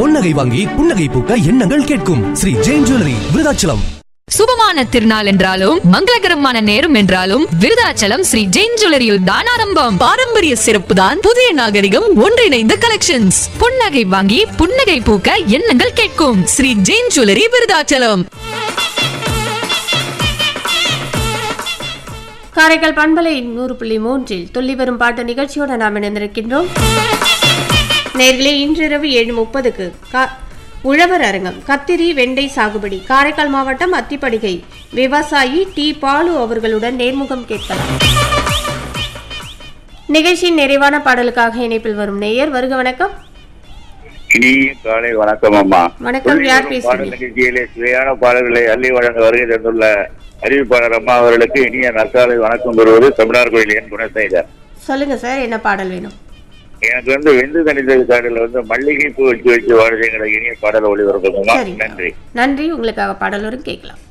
பொன்னகை வாங்கி புன்னகை பூக்க எண்ணங்கள் கேட்கும் ஸ்ரீ ஜெயின் ஜுவல்லரி விருதாச்சலம் சுபமான திருநாள் என்றாலும் மங்களகரமான நேரம் என்றாலும் விருதாச்சலம் ஸ்ரீ ஜெயின் ஜுவல்லரியில் தான் ஆரம்பம் பாரம்பரிய சிறப்பு தான் புதிய நாகரிகம் ஒன்றிணைந்த கலெக்ஷன்ஸ் புன்னகை வாங்கி புன்னகை பூக்க எண்ணங்கள் கேட்கும் ஸ்ரீ ஜெயின் ஜுவல்லரி விருதாச்சலம் காரைக்கால் பண்பலை நூறு புள்ளி மூன்றில் துள்ளி வரும் பாட்டு நிகழ்ச்சியோடு நாம் இணைந்திருக்கின்றோம் நேர்களே இன்றிரவு ஏழு முப்பதுக்கு உழவர் அரங்கம் கத்திரி வெண்டை சாகுபடி காரைக்கால் மாவட்டம் அத்திப்படிகை விவசாயி டி பாலு அவர்களுடன் நேர்முகம் கேட்கலாம் நிகழ்ச்சியின் நிறைவான பாடலுக்காக இணைப்பில் வரும் நேயர் வருக வணக்கம் இனிய காலை வணக்கம் அம்மா வணக்கம், யார் பாடல் பேசுறீங்க? நிகழ்ச்சியிலே சுவையான பாடல்களை அள்ளி வழங்க வருகை தந்துள்ள அறிவிப்பாளர் அம்மா அவர்களுக்கு இனிய நற்காலை வணக்கம் பெறுவது தமிழர் கோயில் என் குணசேகர் சொல்லுங்க சார் என்ன பாடல் வேணும் எனக்கு வந்து வெந்து தனித்த காடில் வந்து மல்லிகை பூ வச்சு வச்சு வாழ்க்கைங்கிற இனிய பாடல் ஒளிபரப்புங்கம்மா சரி நன்றி நன்றி உங்களுக்காக பாடல் வரும் கேட்கலாம்